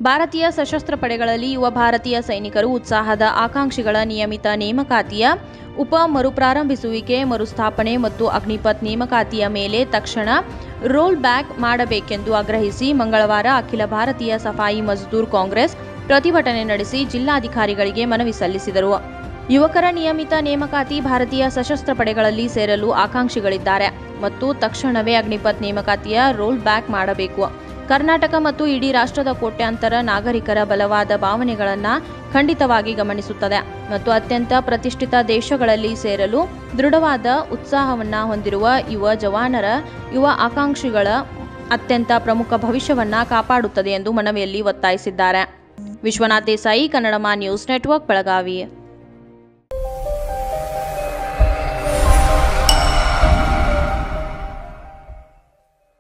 ಭಾರತೀಯ ಸಶಸ್ತ್ರ ಪಡೆಗಳಲ್ಲಿ ಯುವ ಭಾರತೀಯ ಸೈನಿಕರು ಉತ್ಸಾಹದ ಆಕಾಂಕ್ಷಿಗಳ ನಿಯಮಿತ ನೇಮಕಾತಿಯ ಉಪ ಮರುಪ್ರಾರಂಭಿಸುವಿಕೆ ಮರುಸ್ಥಾಪನೆ ಮತ್ತು ಅಗ್ನಿಪಥ್ ನೇಮಕಾತಿಯ ಮೇಲೆ ತಕ್ಷಣ ರೋಲ್ ಬ್ಯಾಕ್ ಮಾಡಬೇಕೆಂದು ಆಗ್ರಹಿಸಿ ಮಂಗಳವಾರ ಅಖಿಲ ಭಾರತೀಯ ಸಫಾಯಿ ಮಜ್ದೂರ್ ಕಾಂಗ್ರೆಸ್ ಪ್ರತಿಭಟನೆ ನಡೆಸಿ ಜಿಲ್ಲಾಧಿಕಾರಿಗಳಿಗೆ ಮನವಿ ಸಲ್ಲಿಸಿದರು ಯುವಕರ ನಿಯಮಿತ ನೇಮಕಾತಿ ಭಾರತೀಯ ಸಶಸ್ತ್ರ ಪಡೆಗಳಲ್ಲಿ ಸೇರಲು ಆಕಾಂಕ್ಷಿಗಳಿದ್ದಾರೆ ಮತ್ತು ತಕ್ಷಣವೇ ಅಗ್ನಿಪಥ್ ನೇಮಕಾತಿಯ ರೋಲ್ ಬ್ಯಾಕ್ ಮಾಡಬೇಕು ಕರ್ನಾಟಕ ಮತ್ತು ಇಡೀ ರಾಷ್ಟ್ರದ ಕೋಟ್ಯಾಂತರ ನಾಗರಿಕರ ಬಲವಾದ ಭಾವನೆಗಳನ್ನು ಖಂಡಿತವಾಗಿ ಗಮನಿಸುತ್ತದೆ ಮತ್ತು ಅತ್ಯಂತ ಪ್ರತಿಷ್ಠಿತ ದೇಶಗಳಲ್ಲಿ ಸೇರಲು ದೃಢವಾದ ಉತ್ಸಾಹವನ್ನ ಹೊಂದಿರುವ ಯುವ ಜವಾನರ ಯುವ ಆಕಾಂಕ್ಷಿಗಳ ಅತ್ಯಂತ ಪ್ರಮುಖ ಭವಿಷ್ಯವನ್ನ ಕಾಪಾಡುತ್ತದೆ ಎಂದು ಮನವಿಯಲ್ಲಿ ಒತ್ತಾಯಿಸಿದ್ದಾರೆ ವಿಶ್ವನಾಥ್ ದೇಸಾಯಿ ಕನ್ನಡಮ ನ್ಯೂಸ್ ನೆಟ್ವರ್ಕ್ ಬೆಳಗಾವಿ